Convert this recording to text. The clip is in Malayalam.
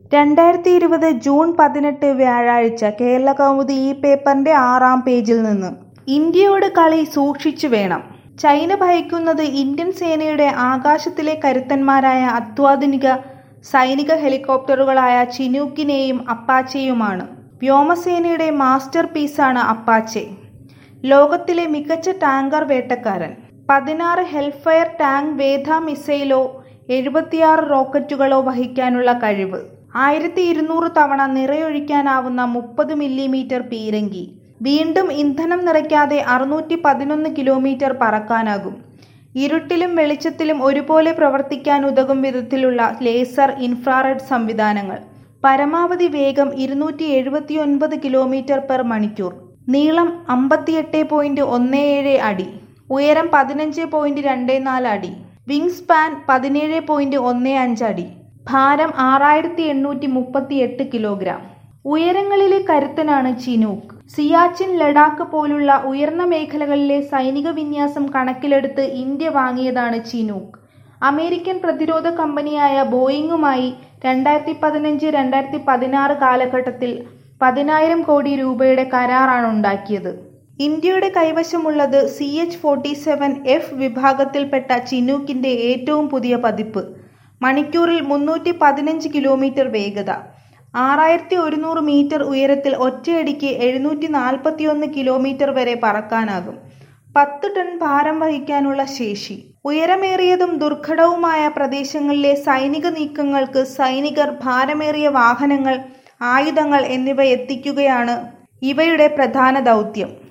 രണ്ടായിരത്തി ഇരുപത് ജൂൺ പതിനെട്ട് വ്യാഴാഴ്ച കേരളകൗമുദി ഈ പേപ്പറിന്റെ ആറാം പേജിൽ നിന്ന് ഇന്ത്യയോട് കളി സൂക്ഷിച്ചു വേണം ചൈന ഭയക്കുന്നത് ഇന്ത്യൻ സേനയുടെ ആകാശത്തിലെ കരുത്തന്മാരായ അത്യാധുനിക സൈനിക ഹെലികോപ്റ്ററുകളായ ചിനൂക്കിനെയും അപ്പാച്ചെയുമാണ് വ്യോമസേനയുടെ മാസ്റ്റർ പീസാണ് അപ്പാച്ചെ ലോകത്തിലെ മികച്ച ടാങ്കർ വേട്ടക്കാരൻ പതിനാറ് ഹെൽഫയർ ടാങ്ക് വേധ മിസൈലോ എഴുപത്തിയാറ് റോക്കറ്റുകളോ വഹിക്കാനുള്ള കഴിവ് ആയിരത്തി ഇരുന്നൂറ് തവണ നിറയൊഴിക്കാനാവുന്ന മുപ്പത് മില്ലിമീറ്റർ പീരങ്കി വീണ്ടും ഇന്ധനം നിറയ്ക്കാതെ അറുന്നൂറ്റി പതിനൊന്ന് കിലോമീറ്റർ പറക്കാനാകും ഇരുട്ടിലും വെളിച്ചത്തിലും ഒരുപോലെ പ്രവർത്തിക്കാൻ ഉതകും വിധത്തിലുള്ള ലേസർ ഇൻഫ്രാറെഡ് സംവിധാനങ്ങൾ പരമാവധി വേഗം ഇരുന്നൂറ്റി എഴുപത്തിയൊൻപത് കിലോമീറ്റർ പെർ മണിക്കൂർ നീളം അമ്പത്തിയെട്ട് പോയിന്റ് ഒന്ന് ഏഴ് അടി ഉയരം പതിനഞ്ച് പോയിന്റ് രണ്ട് നാല് അടി വിങ് സ്പാൻ പതിനേഴ് പോയിന്റ് ഒന്ന് അഞ്ച് അടി ഭാരം ആറായിരത്തി എണ്ണൂറ്റി മുപ്പത്തി എട്ട് കിലോഗ്രാം ഉയരങ്ങളിലെ കരുത്തനാണ് ചിനൂക്ക് സിയാച്ചിൻ ലഡാക്ക് പോലുള്ള ഉയർന്ന മേഖലകളിലെ സൈനിക വിന്യാസം കണക്കിലെടുത്ത് ഇന്ത്യ വാങ്ങിയതാണ് ചിനൂക്ക് അമേരിക്കൻ പ്രതിരോധ കമ്പനിയായ ബോയിങ്ങുമായി രണ്ടായിരത്തി പതിനഞ്ച് രണ്ടായിരത്തി പതിനാറ് കാലഘട്ടത്തിൽ പതിനായിരം കോടി രൂപയുടെ കരാറാണ് ഉണ്ടാക്കിയത് ഇന്ത്യയുടെ കൈവശമുള്ളത് C H forty seven F വിഭാഗത്തിൽപ്പെട്ട ചിനൂക്കിന്റെ ഏറ്റവും പുതിയ പതിപ്പ് മണിക്കൂറിൽ മുന്നൂറ്റി പതിനഞ്ച് കിലോമീറ്റർ വേഗത ആറായിരത്തി ഒരുന്നൂറ് മീറ്റർ ഉയരത്തിൽ ഒറ്റയടിക്ക് എഴുന്നൂറ്റി നാൽപ്പത്തിയൊന്ന് കിലോമീറ്റർ വരെ പറക്കാനാകും പത്ത് ടൺ ഭാരം വഹിക്കാനുള്ള ശേഷി ഉയരമേറിയതും ദുർഘടവുമായ പ്രദേശങ്ങളിലെ സൈനിക നീക്കങ്ങൾക്ക് സൈനികർ ഭാരമേറിയ വാഹനങ്ങൾ ആയുധങ്ങൾ എന്നിവ എത്തിക്കുകയാണ് ഇവയുടെ പ്രധാന ദൗത്യം